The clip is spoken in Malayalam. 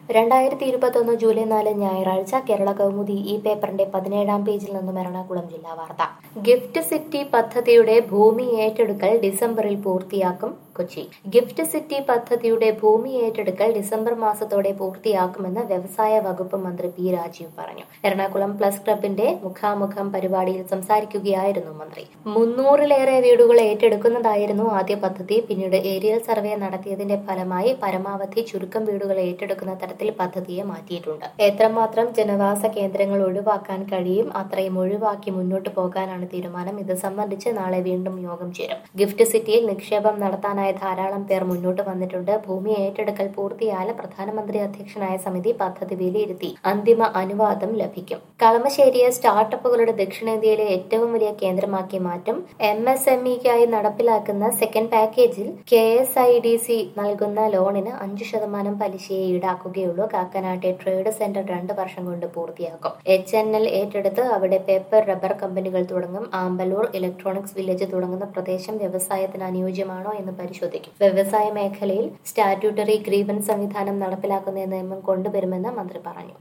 രണ്ടായിരത്തി ഇരുപത്തൊന്ന് ജൂലൈ നാല് ഞായറാഴ്ച കേരള കൗമുദി ഈ പേപ്പറിന്റെ പതിനേഴാം പേജിൽ നിന്നും എറണാകുളം ജില്ലാ വാർത്ത ഗിഫ്റ്റ് സിറ്റി പദ്ധതിയുടെ ഭൂമി ഏറ്റെടുക്കൽ ഡിസംബറിൽ പൂർത്തിയാക്കും കൊച്ചി ഗിഫ്റ്റ് സിറ്റി പദ്ധതിയുടെ ഭൂമി ഏറ്റെടുക്കൽ ഡിസംബർ മാസത്തോടെ പൂർത്തിയാക്കുമെന്ന് വ്യവസായ വകുപ്പ് മന്ത്രി പി രാജീവ് പറഞ്ഞു എറണാകുളം പ്ലസ് ക്ലബിന്റെ മുഖാമുഖം പരിപാടിയിൽ സംസാരിക്കുകയായിരുന്നു മന്ത്രി മുന്നൂറിലേറെ വീടുകൾ ഏറ്റെടുക്കുന്നതായിരുന്നു ആദ്യ പദ്ധതി പിന്നീട് ഏരിയൽ സർവേ നടത്തിയതിന്റെ ഫലമായി പരമാവധി ചുരുക്കം വീടുകൾ ഏറ്റെടുക്കുന്ന തരത്തിൽ പദ്ധതിയെ മാറ്റിയിട്ടുണ്ട് എത്രമാത്രം ജനവാസ കേന്ദ്രങ്ങൾ ഒഴിവാക്കാൻ കഴിയും അത്രയും ഒഴിവാക്കി മുന്നോട്ട് പോകാനാണ് തീരുമാനം ഇത് സംബന്ധിച്ച് നാളെ വീണ്ടും യോഗം ചേരും ഗിഫ്റ്റ് സിറ്റിയിൽ നിക്ഷേപം നടത്താനായി ധാരാളം പേർ മുന്നോട്ട് വന്നിട്ടുണ്ട് ഭൂമി ഏറ്റെടുക്കൽ പൂർത്തിയായാൽ പ്രധാനമന്ത്രി അധ്യക്ഷനായ സമിതി പദ്ധതി വിലയിരുത്തി അന്തിമ അനുവാദം ലഭിക്കും കളമശ്ശേരിയെ സ്റ്റാർട്ടപ്പുകളുടെ ദക്ഷിണേന്ത്യയിലെ ഏറ്റവും വലിയ കേന്ദ്രമാക്കി മാറ്റും എം എസ് എം ഇക്കായി നടപ്പിലാക്കുന്ന സെക്കൻഡ് പാക്കേജിൽ K S I D C നൽകുന്ന ലോണിന് അഞ്ചു ശതമാനം പലിശയെ ഈടാക്കുകയുള്ളൂ കാക്കനാട്ടെ ട്രേഡ് സെന്റർ രണ്ട് വർഷം കൊണ്ട് പൂർത്തിയാക്കും എച്ച് എൻ എൽ ഏറ്റെടുത്ത് അവിടെ പേപ്പർ റബ്ബർ കമ്പനികൾ തുടങ്ങും ആമ്പലൂർ ഇലക്ട്രോണിക്സ് വില്ലേജ് തുടങ്ങുന്ന പ്രദേശം വ്യവസായത്തിന് അനുയോജ്യമാണോ എന്ന് പരിശോധിക്കും വ്യവസായ മേഖലയിൽ സ്റ്റാറ്റ്യൂട്ടറി ഗ്രീവൻസ് സംവിധാനം നടപ്പിലാക്കുന്ന നിയമം കൊണ്ടുവരുമെന്ന് മന്ത്രി പറഞ്ഞു